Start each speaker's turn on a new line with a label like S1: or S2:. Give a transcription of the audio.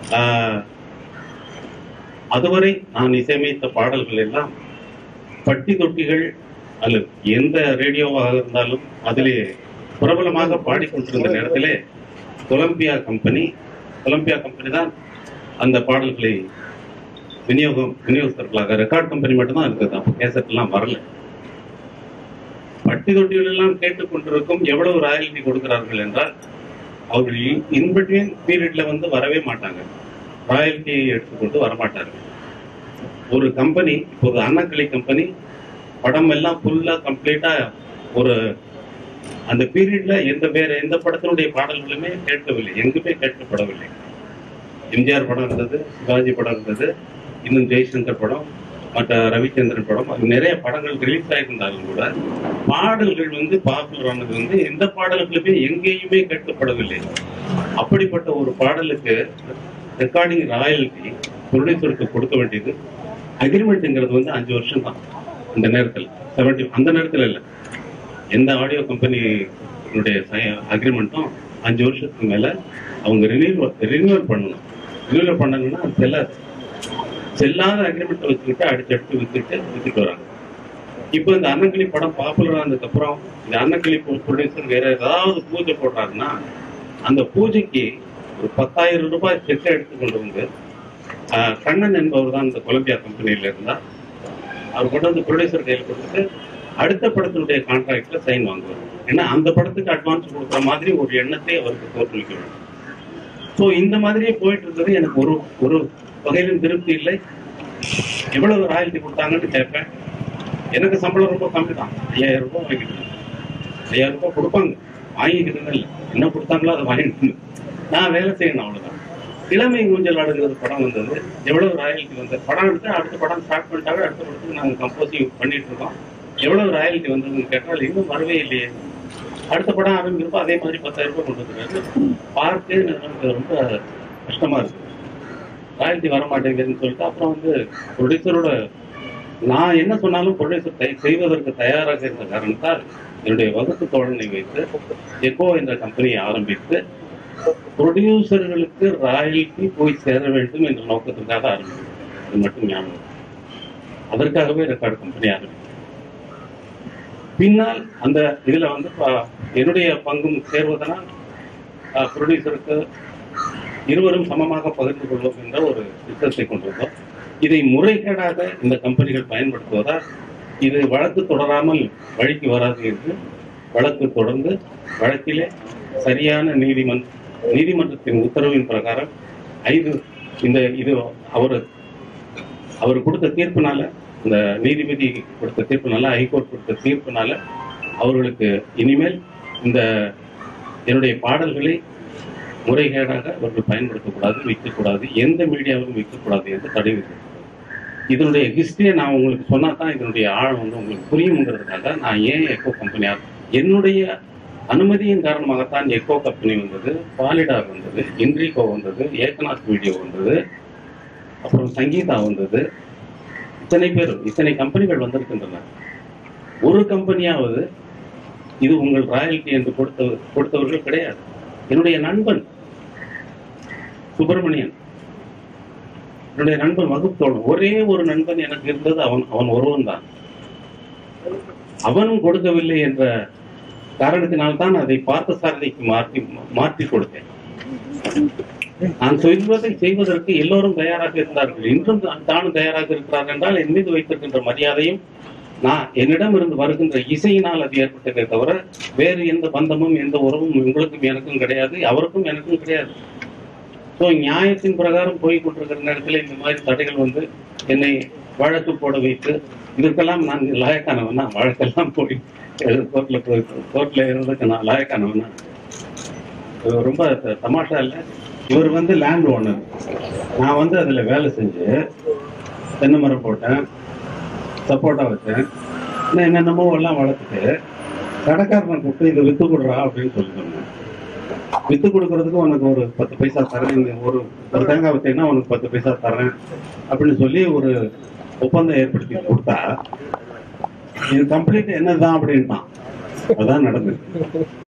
S1: ஆஹ், அதுவரை நான் இசையமைத்த பாடல்கள் எல்லாம் பட்டி தொட்டிகள் அல்லது எந்த ரேடியோவாக இருந்தாலும் அதிலே பிரபலமாக பாடிக்கொண்டிருந்த நேரத்திலே கொலம்பியா கம்பெனி கொலம்பியா கம்பெனி தான் அந்த பாடல்களை விநியோகம் விநியோகஸ்தர்களாக ரெக்கார்ட் கம்பெனி மட்டும்தான் இருக்குது அப்போ கேசட் எல்லாம் வரல பட்டி தொட்டிகள் எல்லாம் கேட்டுக்கொண்டிருக்கும் எவ்வளவு ராயல்டி கொடுக்கிறார்கள் என்றால் அவர்கள் இன்பிட்வீன் பீரியட்ல வந்து வரவே மாட்டாங்க ராயல்டியை எடுத்துக்கொண்டு வரமாட்டார்கள் ஒரு கம்பெனி இப்போது அன்னக்கிளி கம்பெனி படம் எல்லாம் ஃபுல்லா கம்ப்ளீட்டா ஒரு அந்த பீரியட்ல எந்த வேற எந்த படத்தினுடைய பாடல்களுமே கேட்கவில்லை எங்குமே கேட்கப்படவில்லை எம்ஜிஆர் படம் இருந்தது சிவாஜி படம் இருந்தது இன்னும் ஜெய்சங்கர் படம் மற்ற ரவிச்சந்திரன் படம் அது நிறைய படங்கள் ரிலீஸ் ஆயிருந்தாலும் கூட பாடல்கள் வந்து பாப்புலர் ஆனது வந்து எந்த பாடல்களுமே எங்கேயுமே கேட்கப்படவில்லை அப்படிப்பட்ட ஒரு பாடலுக்கு ரெக்கார்டிங் ராயல்டி ப்ரொடியூசருக்கு கொடுக்க வேண்டியது அக்ரிமெண்ட்ங்கிறது வந்து அஞ்சு வருஷம் தான் இந்த நேரத்தில் செவன்டி அந்த நேரத்தில் இல்லை எந்த ஆடியோ கம்பெனியுடைய அக்ரிமெண்ட்டும் அஞ்சு வருஷத்துக்கு மேல அவங்க ரினியூவல் ரினியூவல் பண்ணணும் ரினியூவல் பண்ணாங்கன்னா அது செல்லாது செல்லாத அக்ரிமெண்ட் வச்சுக்கிட்டு அடுத்தடுத்து வித்துட்டு வித்துட்டு வராங்க இப்போ இந்த அன்னக்கிளி படம் பாப்புலர் ஆனதுக்கு அப்புறம் இந்த அன்னக்கிளி ப்ரொடியூசர் வேற ஏதாவது பூஜை போட்டாருன்னா அந்த பூஜைக்கு ஒரு பத்தாயிரம் ரூபாய் செக்கை எடுத்துக்கொண்டு வந்து ஆஹ், கண்ணன் என்பவர் தான் இந்த கொலம்பியா கம்பெனியில இருந்தார் அவர் கொண்டு வந்து ப்ரொடியூசர் கையில் கொடுத்துட்டு அடுத்த படத்தினுடைய கான்ட்ராக்ட்ல சைன் வாங்குவார் ஏன்னா அந்த படத்துக்கு அட்வான்ஸ் கொடுக்குற மாதிரி ஒரு எண்ணத்தை அவருக்கு தோற்றுவிக்க வேண்டும் ஸோ இந்த மாதிரியே போயிட்டு இருந்தது எனக்கு ஒரு ஒரு வகையிலும் திருப்தி இல்லை எவ்வளவு ராயல்டி கொடுத்தாங்கன்னு கேட்பேன் எனக்கு சம்பளம் ரொம்ப கம்மி தான் ஐயாயிரம் ரூபாய் வாங்கிட்டு இருந்தேன். ஐயாயிரம் ரூபாய் கொடுப்பாங்க வாங்கிக்கிட்டு இல்லை என்ன கொடுத்தாங்களோ அதை வாங்கிட்டு இருந்தேன். நான் வேலை செய்யணும் அவ்வளவுதான் இளமை ஊஞ்சல் ஆடுகிறது படம் வந்தது எவ்வளவு ராயல்டி வந்தது படம் எடுத்து அடுத்த படம் ஸ்டார்ட் பண்ணிட்டாங்க அடுத்த படத்துக்கு நாங்க கம்போசிங் பண்ணிட்டு இருக்கோம் எவ்வளவு ராயல்டி வந்ததுன்னு கேட்டால் இன்னும் வரவே இல்லையே அடுத்த படம் ஆரம்பிக்கிறப்போ அதே மாதிரி பத்தாயிரம் ரூபாய் கொண்டு வந்துருக்காரு பார்த்து எனக்கு ரொம்ப கஷ்டமா இருக்கு ராயல்டி வர மாட்டேங்குதுன்னு சொல்லிட்டு அப்புறம் வந்து ப்ரொடியூசரோட நான் என்ன சொன்னாலும் ப்ரொடியூசர் செய்வதற்கு தயாராக இருந்த காரணத்தால் என்னுடைய வகுப்பு தோழனை வைத்து எக்கோ என்ற கம்பெனியை ஆரம்பித்து ப்ரொடியூசர்களுக்கு ராயல்டி போய் சேர வேண்டும் என்ற நோக்கத்திற்காக ஆரம்பித்தது அது மட்டும் ஞாபகம் அதற்காகவே ரெக்கார்டு கம்பெனி ஆரம்பித்தது பின்னால் அந்த இதுல வந்து ப- என்னுடைய பங்கும் சேர்வதனால் ப்ரொடியூசருக்கு இருவரும் சமமாக பகிர்ந்து கொள்வோம் என்ற ஒரு திட்டத்தை கொண்டிருந்தோம் இதை முறைகேடாக இந்த கம்பெனிகள் பயன்படுத்துவதால் இது வழக்கு தொடராமல் வழிக்கு வராது என்று வழக்கு தொடர்ந்து வழக்கிலே சரியான நீதிமன்ற நீதிமன்றத்தின் உத்தரவின் பிரகாரம் ஐந்து இந்த இது அவர் அவர் கொடுத்த தீர்ப்புனால இந்த நீதிபதி கொடுத்த தீர்ப்புனால ஹைகோர்ட் கொடுத்த தீர்ப்புனால அவர்களுக்கு இனிமேல் இந்த என்னுடைய பாடல்களை முறைகேடாக அவர்கள் பயன்படுத்தக்கூடாது விற்கக்கூடாது எந்த மீடியாவிலும் விற்கக்கூடாது என்று தடை விதிக்கப்பட்டது இதனுடைய ஹிஸ்டரியை நான் உங்களுக்கு சொன்னா தான் இதனுடைய ஆழம் வந்து உங்களுக்கு புரியுங்கிறதுக்காக நான் ஏன் எக்கோ கம்பெனியா என்னுடைய அனுமதியின் காரணமாகத்தான் எக்கோ கம்பெனி வந்தது பாலிடார் வந்தது இன்ட்ரிகோ வந்தது ஏகநாத் வீடியோ வந்தது அப்புறம் சங்கீதா வந்தது இத்தனை பேர் இத்தனை கம்பெனிகள் வந்திருக்கின்றன ஒரு கம்பெனியாவது இது உங்கள் ராயல்டி என்று கொடுத்த கொடுத்தவர்கள் கிடையாது என்னுடைய நண்பன் சுப்பிரமணியன் என்னுடைய நண்பன் வகுப்போடு ஒரே ஒரு நண்பன் எனக்கு இருந்தது அவன் அவன் ஒருவன் தான் அவனும் கொடுக்கவில்லை என்ற காரணத்தினால்தான் அதை பார்த்த சாரதிக்கு மாற்றி மாற்றி கொடுத்தேன் நான் சொல்வதை செய்வதற்கு எல்லோரும் தயாராக இருந்தார்கள் இன்றும் தான் தானும் தயாராக இருக்கிறார் என்றால் என் மீது வைத்திருக்கின்ற மரியாதையும் நான் என்னிடம் இருந்து வருகின்ற இசையினால் அது ஏற்பட்டதே தவிர வேறு எந்த பந்தமும் எந்த உறவும் உங்களுக்கும் எனக்கும் கிடையாது அவருக்கும் எனக்கும் கிடையாது ஸோ நியாயத்தின் பிரகாரம் போய் கொண்டிருக்கிற நேரத்தில் இந்த மாதிரி தடைகள் வந்து என்னை வழக்கு போட வைத்து இதற்கெல்லாம் நான் லாயக்கானவனா வழக்கெல்லாம் போய் கோர்ட்ல போய் கோர்ட்ல இருந்ததுக்கு நான் லாயக்கானவனா இது ரொம்ப த- தமாஷா இல்லை இவர் வந்து லேண்ட் ஓனர் நான் வந்து அதுல வேலை செஞ்சு தென்னை மரம் போட்டேன் சப்போட்டா வச்சேன் இன்னும் என்னென்னமோ எல்லாம் வளர்த்துட்டு கடைக்காரனை கூப்பிட்டு இதை வித்து கொடுறா அப்படின்னு சொல்லி சொன்னேன் வித்து கொடுக்கறதுக்கு உனக்கு ஒரு பத்து பைசா தரேன் இந்த ஒரு ஒரு தேங்காய் வித்தீங்கன்னா உனக்கு பத்து பைசா தரேன் அப்படின்னு சொல்லி ஒரு ஒப்பந்தம் ஏற்படுத்தி கொடுத்தா இது கம்ப்ளீட் என்னதான் அப்படின்ட்டான் அதான் நடந்தது